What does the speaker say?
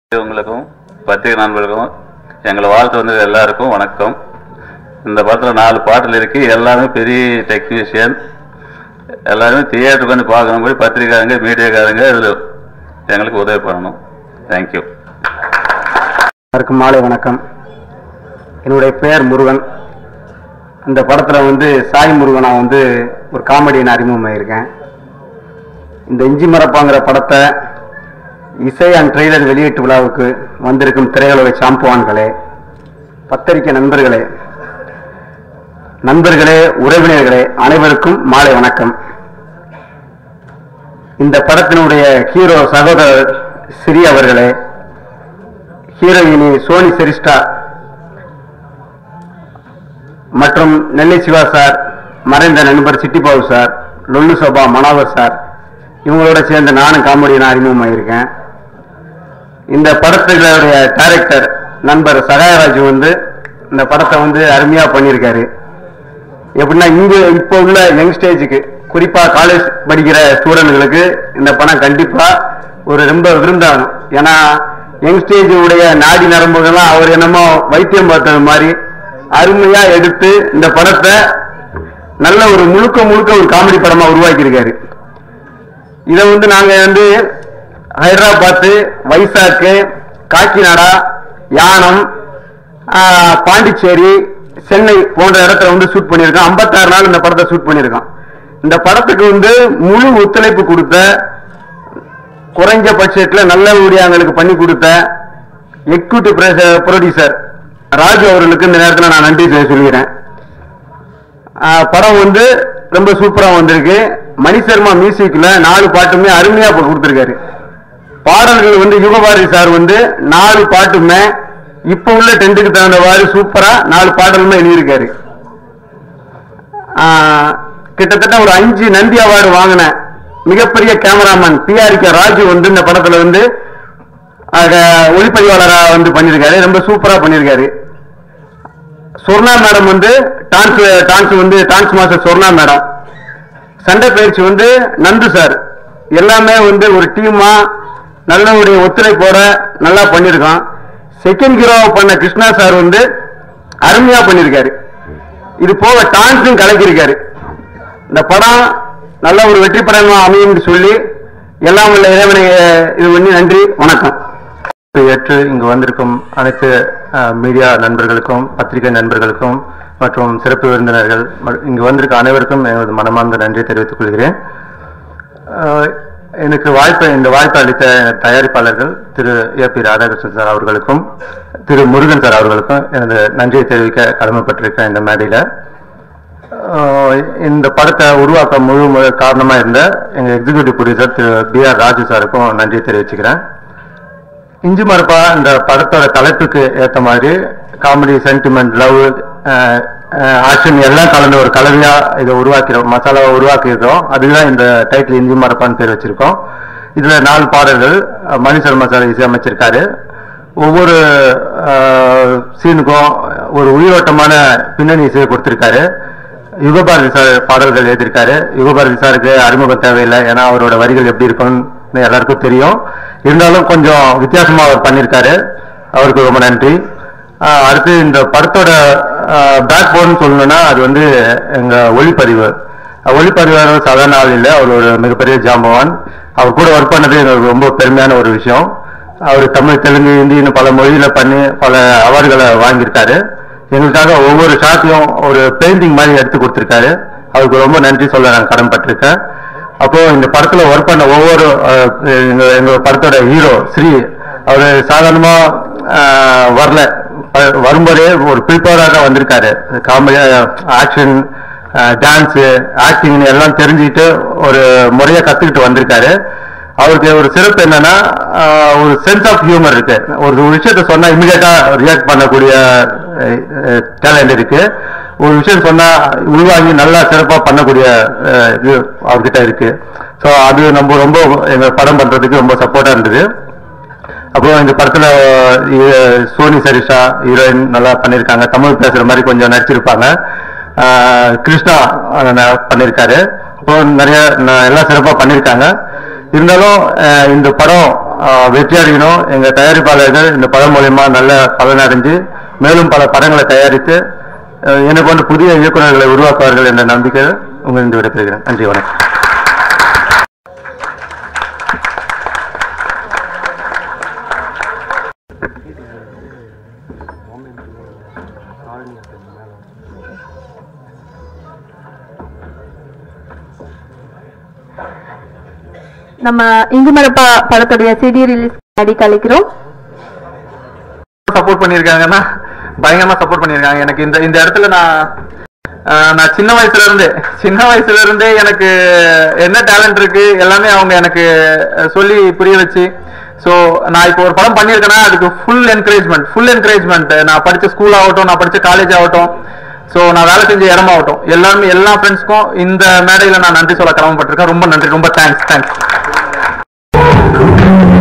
உங்களுக்கும் பத்திரிகை நண்பர்களுக்கும் எங்களை வாழ்த்து வந்தது எல்லாருக்கும் வணக்கம் இந்த படத்தில் நாலு பாட்டில் இருக்கு எல்லாமே பெரிய டெக்னீஷியன் எல்லாருமே தியேட்டருக்கு வந்து பார்க்கணும்படி பத்திரிக்காரங்க மீடியாக்காரங்க இதில் எங்களுக்கு உதவி பண்ணணும் தேங்க்யூ எல்லாருக்கும் மாலை வணக்கம் என்னுடைய பெயர் முருகன் இந்த படத்தில் வந்து சாய் முருகனா வந்து ஒரு காமெடியன் அறிமுகமாயிருக்கேன் இந்த இஞ்சி மரப்பாங்கிற படத்தை இசை அண்ட் ட்ரெய்லர் வெளியீட்டு விழாவுக்கு வந்திருக்கும் திரையுலக சாம்புவான்களே பத்திரிகை நண்பர்களே நண்பர்களே உறவினர்களே அனைவருக்கும் மாலை வணக்கம் இந்த படத்தினுடைய ஹீரோ சகோதரர் ஸ்ரீ அவர்களே ஹீரோயினி சோனி செரிஸ்டா மற்றும் நெல்லை சிவா சார் மறைந்த நண்பர் சிட்டிபாபு சார் லொல்லு சோபா மனோகர் சார் இவங்களோட சேர்ந்து நானும் காமெடியன் அறிமுகமாயிருக்கேன் இந்த படத்துடைய டைரக்டர் நண்பர் சகாயராஜ் வந்து இந்த படத்தை வந்து அருமையா பண்ணியிருக்காரு எப்படின்னா இங்க இப்போ உள்ள யங் ஸ்டேஜுக்கு குறிப்பா காலேஜ் படிக்கிற ஸ்டூடெண்ட்களுக்கு இந்த படம் கண்டிப்பா ஒரு ரொம்ப விருந்தாகும் ஏன்னா யங் ஸ்டேஜ் உடைய நாடி நரம்புகள்லாம் அவர் என்னமோ வைத்தியம் பார்த்தது மாதிரி அருமையா எடுத்து இந்த படத்தை நல்ல ஒரு முழுக்க முழுக்க ஒரு காமெடி படமா உருவாக்கியிருக்காரு இதை வந்து நாங்க வந்து ஹைதராபாத்து வைசாக்கு காக்கிநாடா யானம் ஆஹ், பாண்டிச்சேரி சென்னை போன்ற இடத்துல வந்து ஷூட் பண்ணியிருக்கோம் 56 நாள் இந்த படத்தை ஷூட் பண்ணியிருக்கோம் இந்த படத்துக்கு வந்து முழு ஒத்துழைப்பு கொடுத்த குறைஞ்ச பட்ஜெட்ல நல்ல ஊழியாங்களுக்கு பண்ணி கொடுத்த எக்ஸிக்யூட்டிவ் ப்ரொடியூசர் ராஜு அவர்களுக்கு இந்த நேரத்தில் நான் நன்றி சொல்ல- சொல்லிக்கிறேன் ஆஹ் படம் வந்து ரொம்ப சூப்பரா வந்திருக்கு மணி சர்மா மியூசிக்ல நாலு பாட்டுமே அருமையா இப்ப கொடுத்திருக்காரு பாடல்கள் வந்து யுகபாரதி சார் வந்து நாலு பாட்டுமே இப்ப உள்ள டென்ட்டுக்கு தகுந்தவாறு சூப்பரா நாலு பாடலுமே எழுதியிருக்காரு ஆஹ் கிட்டத்தட்ட ஒரு அஞ்சு நந்தி அவார்டு வாங்கின மிகப்பெரிய கேமராமேன் பிஆர்கே ராஜு வந்து இந்த படத்துல வந்து ஆஹ் ஒளிப்பதிவாளரா வந்து பண்ணியிருக்காரு ரொம்ப சூப்பரா பண்ணியிருக்காரு சொர்ணா மேடம் வந்து டான்ஸ் டான்ஸ் வந்து டான்ஸ் மாஸ்டர் சொர்ணா மேடம் சண்டை பயிற்சி வந்து நந்து சார் எல்லாமே வந்து ஒரு டீமா நல்ல ஒரு ஒத்துழைப்போட நல்லா பண்ணியிருக்கோம் செகண்ட் ஹீரோவை பண்ண கிருஷ்ணா சார் வந்து அருமையா பண்ணியிருக்காரு இது போக டான்ஸும் கலக்கியிருக்காரு இந்த படம் நல்ல ஒரு வெற்றி படமா அமையும்னு சொல்லி எல்லாம் உள்ள இறைவனை அஹ், இது பண்ணி நன்றி வணக்கம் ஏற்று இங்கு வந்திருக்கும் அனைத்து அஹ், மீடியா நண்பர்களுக்கும் பத்திரிகை நண்பர்களுக்கும் மற்றும் சிறப்பு விருந்தினர்கள் ம- இங்கு வந்திருக்க அனைவருக்கும் எனது மனமார்ந்த நன்றியை தெரிவித்துக் கொள்கிறேன் அஹ், எனக்கு வாய்ப்பை இந்த வாய்ப்பை அளித்த தயாரிப்பாளர்கள் Thiru A P Radhakrishnan sir அவர்களுக்கும் திரு முருகன் சார் அவர்களுக்கும் எனது நன்றியை தெரிவிக்க கடமைப்பட்டிருக்கேன் இந்த மேடையில் ஆஹ் இந்த படத்தை உருவாக்க முழு முழு காரணமா இருந்த எங்க executive producer Thiru P R Raju சாருக்கும் நன்றி தெரிவிச்சுக்கிறேன் இஞ்சி மரப்பா இந்த படத்தோட தலைப்புக்கு ஏத்த மாதிரி காமெடி சென்டிமெண்ட் லவ் ஆக்ஷன் எல்லாம் கலந்த ஒரு கலவையா இதை உருவாக்கிறோம் மசாலாவை உருவாக்கியிருக்கோம் அதுதான் இந்த டைட்டில் இஞ்சி மரப்பான்னு பேர் வச்சிருக்கோம் இதுல நாலு பாடல்கள் அஹ், மணி சர்மா சார் இசையமைச்சிருக்காரு ஒவ்வொரு சீனுக்கும் ஒரு உயிரோட்டமான பின்னணி இசையை கொடுத்திருக்காரு யுகபாரதி சார் பாடல்கள் எழுதியிருக்காரு யுகபாரதி சாருக்கு அறிமுகம் தேவையில்லை ஏன்னா அவரோட வரிகள் எப்படி இருக்கும்னு எல்லாருக்கும் தெரியும் இருந்தாலும் கொஞ்சம் வித்தியாசமா அவர் பண்ணியிருக்காரு அவருக்கு ரொம்ப நன்றி ஆஹ் அடுத்து இந்த படத்தோட பேக் போன் சொல்லணும்னா அது வந்து எங்க ஒளிப்பதிவு அஹ் ஒளிப்பதிவாளர் சாதாரண ஆள் இல்லை அவர் ஒரு மிகப்பெரிய ஜாம்பவான் அவர் கூட ஒர்க் பண்ணது எங்களுக்கு ரொம்ப பெருமையான ஒரு விஷயம் அவர் தமிழ் தெலுங்கு ஹிந்தின்னு பல மொழியில பண்ணி பல அவார்டுகளை வாங்கியிருக்காரு எங்களுக்காக ஒவ்வொரு ஷாட்டையும் ஒரு பெயிண்டிங் மாதிரி எடுத்து கொடுத்திருக்காரு அவருக்கு ரொம்ப நன்றி சொல்ல நான் கடன்பட்டிருக்கேன் அப்போ இந்த படத்துல ஒர்க் பண்ண ஒவ்வொரு அஹ், எங்க எங்க படத்தோட ஹீரோ ஸ்ரீ அவரு சாதாரணமா அஹ், வரல ப- வரும்போதே ஒரு ப்ரிப்பேராக தான் வந்திருக்காரு காமெடி ஆக்ஷன் டான்ஸ் ஆக்டிங் எல்லாம் தெரிஞ்சுக்கிட்டு ஒரு முறையா கத்துக்கிட்டு வந்திருக்காரு அவருக்கு ஒரு சிறப்பு என்னன்னா ஆஹ், ஒரு சென்ஸ் ஆஃப் ஹியூமர் இருக்கு ஒரு விஷயத்த சொன்னா இமிடியேட்டா ரியாக்ட் பண்ணக்கூடிய டேலண்ட் இருக்கு ஒரு விஷயம் சொன்னா உள்வாங்கி நல்லா சிறப்பா பண்ணக்கூடிய அஹ், இது அவர்கிட்ட இருக்கு ஸோ அது நம்ம ரொம்ப எங்க படம் பண்றதுக்கு ரொம்ப சப்போர்ட்டா இருந்தது அப்புறம் இந்த படத்துல அஹ், சோனி சரிஷா ஹீரோயின் நல்லா பண்ணியிருக்காங்க தமிழ் பேசுற மாதிரி கொஞ்சம் நடிச்சிருப்பாங்க ஆஹ், கிருஷ்ணா அஹ், ந- பண்ணியிருக்காரு அப்புறம் நிறைய ந- எல்லாம் சிறப்பா பண்ணியிருக்காங்க இருந்தாலும் அஹ், இந்த படம் ஆஹ், வெற்றி அடையணும் எங்க தயாரிப்பாளர்கள் இந்த படம் மூலயமா நல்ல பலனடைஞ்சு மேலும் பல படங்களை தயாரித்து ஆஹ், என்னை போன்ற புதிய இயக்குநர்களை உருவாக்குவார்கள் என்ற நம்பிக்கை உங்களிடம் விடைபெறுகிறேன் நன்றி வணக்கம் நம்ம இங்குமரப்பா படத்துடைய சிடி ரிலீஸ் அடிக்க அழைக்கிறோம் சப்போர்ட் பண்ணியிருக்காங்கன்னா பயங்கரமா சப்போர்ட் பண்ணியிருக்காங்க எனக்கு இந்த இந்த இடத்துல நான் ஆஹ், நான் சின்ன வயசுல இருந்தே சின்ன வயசுல இருந்தே எனக்கு என்ன டேலண்ட் இருக்கு எல்லாமே அவங்க எனக்கு அஹ், சொல்லி புரிய வச்சு ஸோ நான் இப்போ ஒரு படம் பண்ணியிருக்கேன்னா அதுக்கு ஃபுல் என்கரேஜ்மெண்ட் ஃபுல் என்கரேஜ்மெண்ட் நான் படிச்ச ஸ்கூல் ஆகட்டும் நான் படிச்ச காலேஜ் ஆகட்டும் ஸோ நான் வேலை செஞ்ச இடமாகட்டும் எல்லாருமே எல்லா ஃப்ரெண்ட்ஸ்க்கும் இந்த மேடையில் நான் நன்றி சொல்ல கடமைப்பட்டிருக்கேன் ரொம்ப நன்றி ரொம்ப தேங்க்ஸ் தேங்க்ஸ்